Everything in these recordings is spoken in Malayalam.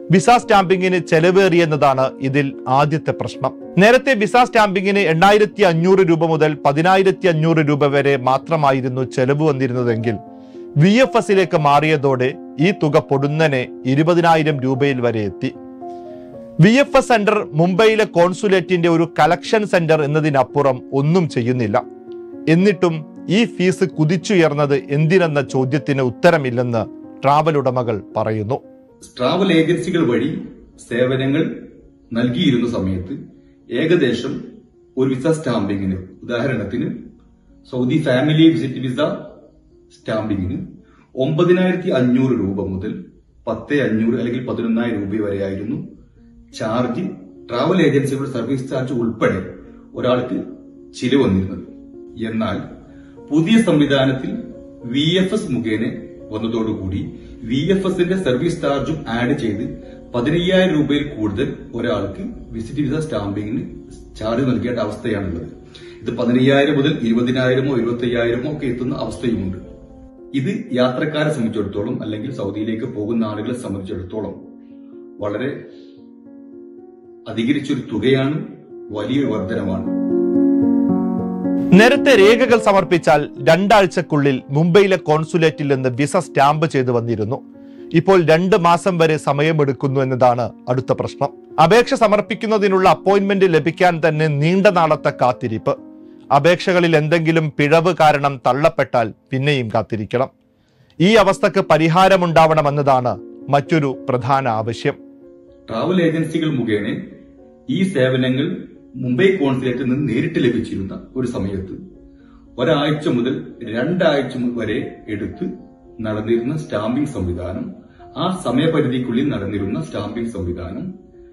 വിസ സ്റ്റാമ്പിങ്ങിന് ചെലവേറിയെന്നതാണ് ഇതിൽ ആദ്യത്തെ പ്രശ്നം നേരത്തെ വിസ സ്റ്റാമ്പിങ്ങിന് എണ്ണായിരത്തി അഞ്ഞൂറ് രൂപ മുതൽ പതിനായിരത്തി അഞ്ഞൂറ് രൂപ വരെ മാത്രമായിരുന്നു ചെലവ് വന്നിരുന്നതെങ്കിൽ വി എഫ് എസിലേക്ക് മാറിയതോടെ ഈ തുക പൊടുന്നനെ ഇരുപതിനായിരം രൂപയിൽ വരെ എത്തി വി എഫ് എസ് സെന്റർ മുംബൈയിലെ കോൺസുലേറ്റിന്റെ ഒരു കളക്ഷൻ സെന്റർ എന്നതിനപ്പുറം ഒന്നും ചെയ്യുന്നില്ല എന്നിട്ടും ഈ ഫീസ് കുതിച്ചുയർന്നത് എന്തിനെന്ന ചോദ്യത്തിന് ഉത്തരമില്ലെന്ന് ട്രാവൽ ഉടമകൾ പറയുന്നു ട്രാവൽ ഏജൻസികൾ വഴി സേവനങ്ങൾ നൽകിയിരുന്ന സമയത്ത് ഏകദേശം ഒരു വിസ സ്റ്റാമ്പിങ്ങിന് ഉദാഹരണത്തിന് സൗദി ഫാമിലി വിസിറ്റ് വിസ സ്റ്റാമ്പിങ്ങിന് ഒമ്പതിനായിരത്തി അഞ്ഞൂറ് രൂപ മുതൽ പത്ത് അഞ്ഞൂറ് അല്ലെങ്കിൽ പതിനൊന്നായിരം രൂപ വരെയായിരുന്നു ചാർജ് ട്രാവൽ ഏജൻസികളുടെ സർവീസ് ചാർജ് ഉൾപ്പെടെ ഒരാൾക്ക് ചിലവ് വന്നിരുന്നത് എന്നാൽ പുതിയ സംവിധാനത്തിൽ വി എഫ് എസ് മുഖേന വന്നതോടുകൂടി വി എഫ് എസിന്റെ സർവീസ് ചാർജും ആഡ് ചെയ്ത് പതിനയ്യായിരം രൂപയിൽ കൂടുതൽ ഒരാൾക്ക് വിസിറ്റ് വിസ സ്റ്റാമ്പിങ്ങിന് ചാർജ് നൽകേണ്ട അവസ്ഥയാണുള്ളത് ഇത് പതിനയ്യായിരം മുതൽ ഇരുപതിനായിരമോ ഇരുപത്തയ്യായിരമോ ഒക്കെ എത്തുന്ന അവസ്ഥയുമുണ്ട് ഇത് യാത്രക്കാരെ സംബന്ധിച്ചിടത്തോളം അല്ലെങ്കിൽ സൗദിയിലേക്ക് പോകുന്ന ആളുകളെ സംബന്ധിച്ചിടത്തോളം വളരെ അധികരിച്ചൊരു തുകയാണ് വലിയൊരു വർധനമാണ് നേരത്തെ രേഖകൾ സമർപ്പിച്ചാൽ രണ്ടാഴ്ചക്കുള്ളിൽ മുംബൈയിലെ കോൺസുലേറ്റിൽ നിന്ന് വിസ സ്റ്റാമ്പ് ചെയ്തു വന്നിരുന്നു ഇപ്പോൾ രണ്ട് മാസം വരെ സമയമെടുക്കുന്നു എന്നതാണ് അടുത്ത പ്രശ്നം അപേക്ഷ സമർപ്പിക്കുന്നതിനുള്ള അപ്പോയിന്റ്മെന്റ് ലഭിക്കാൻ തന്നെ നീണ്ട നാളത്തെ കാത്തിരിപ്പ് അപേക്ഷകളിൽ എന്തെങ്കിലും പിഴവ് കാരണം തള്ളപ്പെട്ടാൽ പിന്നെയും കാത്തിരിക്കണം ഈ അവസ്ഥക്ക് പരിഹാരമുണ്ടാവണമെന്നതാണ് മറ്റൊരു പ്രധാന ആവശ്യം ട്രാവൽ ഏജൻസികൾ മുഖേന ഈ സേവനങ്ങൾ മുംബൈ കോൺസുലേറ്റിൽ നിന്ന് നേരിട്ട് ലഭിച്ചിരുന്ന ഒരു സമയത്ത് ഒരാഴ്ച മുതൽ രണ്ടാഴ്ച വരെ എടുത്ത് നടന്നിരുന്ന സ്റ്റാമ്പിംഗ് സംവിധാനം ആ സമയപരിധിക്കുള്ളിൽ നടന്നിരുന്ന സ്റ്റാമ്പിംഗ് സംവിധാനം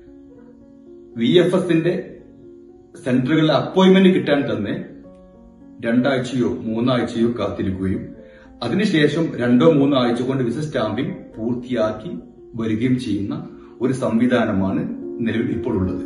വി എഫ് എസിന്റെ സെന്ററുകളിലെ അപ്പോയിന്റ്മെന്റ് കിട്ടാൻ തന്നെ രണ്ടാഴ്ചയോ മൂന്നാഴ്ചയോ കാത്തിരിക്കുകയും അതിനുശേഷം രണ്ടോ മൂന്നോ ആഴ്ച കൊണ്ട് വിസ സ്റ്റാമ്പിംഗ് പൂർത്തിയാക്കി വരികയും ചെയ്യുന്ന ഒരു സംവിധാനമാണ് നിലവിൽ ഇപ്പോൾ ഉള്ളത്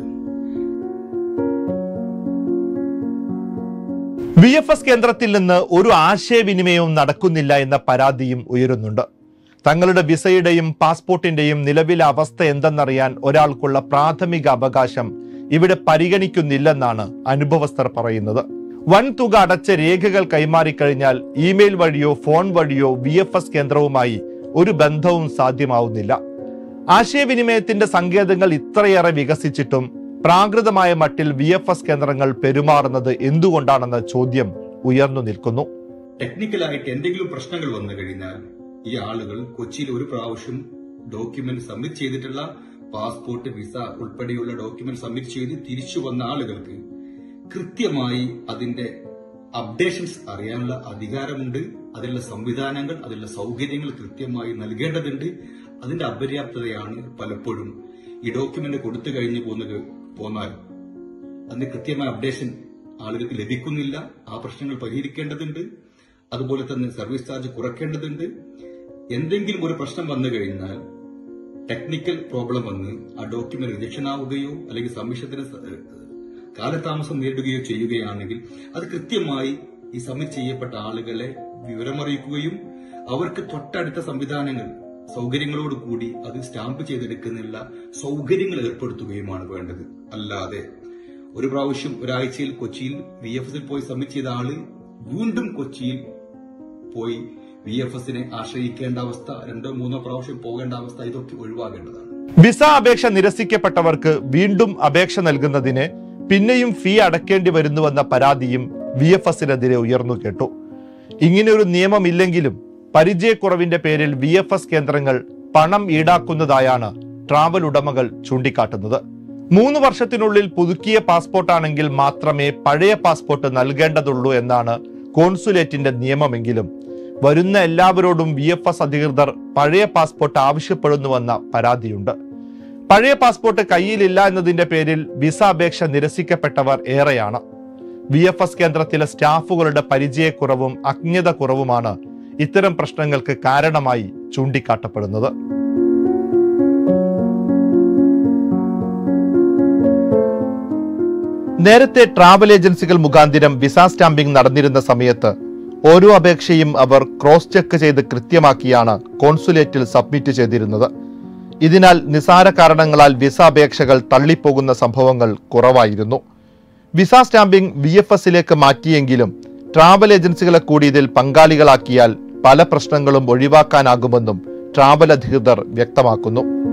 വി എഫ് എസ് കേന്ദ്രത്തിൽ നിന്ന് ഒരു ആശയവിനിമയവും നടക്കുന്നില്ല എന്ന പരാതിയും ഉയരുന്നുണ്ട് തങ്ങളുടെ വിസയുടെയും പാസ്പോർട്ടിന്റെയും നിലവിലെ അവസ്ഥ എന്തെന്നറിയാൻ ഒരാൾക്കുള്ള പ്രാഥമിക അവകാശം ഇവിടെ പരിഗണിക്കുന്നില്ലെന്നാണ് അനുഭവസ്ഥർ പറയുന്നത് വൻ തുക അടച്ച രേഖകൾ കൈമാറിക്കഴിഞ്ഞാൽ ഇമെയിൽ വഴിയോ ഫോൺ വഴിയോ വി എഫ് എസ് കേന്ദ്രവുമായി ഒരു ബന്ധവും സാധ്യമാവുന്നില്ല ആശയവിനിമയത്തിന്റെ സങ്കേതങ്ങൾ ഇത്രയേറെ വികസിച്ചിട്ടും പ്രാകൃതമായ മട്ടിൽ വി എഫ് എസ് കേന്ദ്രങ്ങൾ പെരുമാറുന്നത് എന്തുകൊണ്ടാണെന്ന ചോദ്യം ഉയർന്നു നിൽക്കുന്നു ടെക്നിക്കലായിട്ട് എന്തെങ്കിലും പ്രശ്നങ്ങൾ വന്നു കഴിഞ്ഞാൽ ഈ ആളുകൾ കൊച്ചിയിൽ ഒരു പ്രാവശ്യം ഡോക്യുമെന്റ് സബ്മിറ്റ് ചെയ്തിട്ടുള്ള പാസ്പോർട്ട് വിസ ഉൾപ്പെടെയുള്ള ഡോക്യുമെന്റ് സബ്മിറ്റ് ചെയ്ത് തിരിച്ചു വന്ന ആളുകൾക്ക് കൃത്യമായി അതിന്റെ അപ്ഡേഷൻസ് അറിയാനുള്ള അധികാരമുണ്ട് അതിലുള്ള സംവിധാനങ്ങൾ അതിലുള്ള സൗകര്യങ്ങൾ കൃത്യമായി നൽകേണ്ടതുണ്ട് അതിന്റെ അപര്യാപ്തതയാണ് പലപ്പോഴും ഈ ഡോക്യുമെന്റ് കൊടുത്തു കഴിഞ്ഞു പോകുന്നത് പോന്നാൽ അതിന് കൃത്യമായ അപ്ഡേഷൻ ആളുകൾക്ക് ലഭിക്കുന്നില്ല ആ പ്രശ്നങ്ങൾ പരിഹരിക്കേണ്ടതുണ്ട് അതുപോലെ തന്നെ സർവീസ് ചാർജ് കുറയ്ക്കേണ്ടതുണ്ട് എന്തെങ്കിലും ഒരു പ്രശ്നം വന്നു കഴിഞ്ഞാൽ ടെക്നിക്കൽ പ്രോബ്ലം വന്ന് ആ ഡോക്യുമെന്റ് റിജക്ഷൻ ആവുകയോ അല്ലെങ്കിൽ സബ്മിഷത്തിന് സ- ഏഹ് കാലതാമസം നേരിടുകയോ ചെയ്യുകയാണെങ്കിൽ അത് കൃത്യമായി ഈ സബ്മിറ്റ് ചെയ്യപ്പെട്ട ആളുകളെ വിവരമറിയിക്കുകയും അവർക്ക് തൊട്ടടുത്ത സംവിധാനങ്ങൾ സൗകര്യങ്ങളോട് കൂടി അത് സ്റ്റാമ്പ് ചെയ്തെടുക്കുന്നുള്ള സൗകര്യങ്ങൾ ഏർപ്പെടുത്തുകയുമാണ് വേണ്ടത് അല്ലാതെ ഒരു പ്രാവശ്യം ഒരാഴ്ചയിൽ കൊച്ചിയിൽ വി എഫ് എസിൽ പോയി സബ്മിറ്റ് ചെയ്ത ആള് വീണ്ടും കൊച്ചിയിൽ പോയി വി എഫ് എസിനെ ആശ്രയിക്കേണ്ട അവസ്ഥ രണ്ടോ മൂന്നോ പ്രാവശ്യം പോകേണ്ട അവസ്ഥ ഇതൊക്കെ ഒഴിവാകേണ്ടതാണ് വിസ അപേക്ഷ നിരസിക്കപ്പെട്ടവർക്ക് വീണ്ടും അപേക്ഷ നൽകുന്നതിന് പിന്നെയും ഫീ അടക്കേണ്ടി വരുന്നുവെന്ന പരാതിയും വി എഫ് എസിനെതിരെ ഉയർന്നു കേട്ടു ഇങ്ങനെയൊരു നിയമമില്ലെങ്കിലും പരിചയക്കുറവിന്റെ പേരിൽ വി എഫ് എസ് കേന്ദ്രങ്ങൾ പണം ഈടാക്കുന്നതായാണ് ട്രാവൽ ഉടമകൾ ചൂണ്ടിക്കാട്ടുന്നത് മൂന്ന് വർഷത്തിനുള്ളിൽ പുതുക്കിയ പാസ്പോർട്ടാണെങ്കിൽ മാത്രമേ പഴയ പാസ്പോർട്ട് നൽകേണ്ടതുള്ളൂ എന്നാണ് കോൺസുലേറ്റിന്റെ നിയമമെങ്കിലും വരുന്ന എല്ലാവരോടും വി എഫ് എസ് അധികൃതർ പഴയ പാസ്പോർട്ട് ആവശ്യപ്പെടുന്നുവെന്ന പരാതിയുണ്ട് പഴയ പാസ്പോർട്ട് കയ്യിലില്ല എന്നതിന്റെ പേരിൽ വിസ അപേക്ഷ നിരസിക്കപ്പെട്ടവർ ഏറെയാണ് വി എഫ് എസ് കേന്ദ്രത്തിലെ സ്റ്റാഫുകളുടെ പരിചയക്കുറവും അജ്ഞത കുറവുമാണ് ഇത്തരം പ്രശ്നങ്ങൾക്ക് കാരണമായി ചൂണ്ടിക്കാട്ടപ്പെടുന്നത് നേരത്തെ ട്രാവൽ ഏജൻസികൾ മുഖാന്തിരം വിസ സ്റ്റാമ്പിംഗ് നടന്നിരുന്ന സമയത്ത് ഓരോ അപേക്ഷയും അവർ ക്രോസ് ചെക്ക് ചെയ്ത് കൃത്യമാക്കിയാണ് കോൺസുലേറ്റിൽ സബ്മിറ്റ് ചെയ്തിരുന്നത് ഇതിനാൽ നിസാര കാരണങ്ങളാൽ വിസ അപേക്ഷകൾ തള്ളിപ്പോകുന്ന സംഭവങ്ങൾ കുറവായിരുന്നു വിസ സ്റ്റാമ്പിംഗ് വി എഫ് എസിലേക്ക് മാറ്റിയെങ്കിലും ട്രാവൽ ഏജൻസികളെ കൂടി ഇതിൽ പങ്കാളികളാക്കിയാൽ പല പ്രശ്നങ്ങളും ഒഴിവാക്കാനാകുമെന്നും ട്രാവൽ അധികൃതർ വ്യക്തമാക്കുന്നു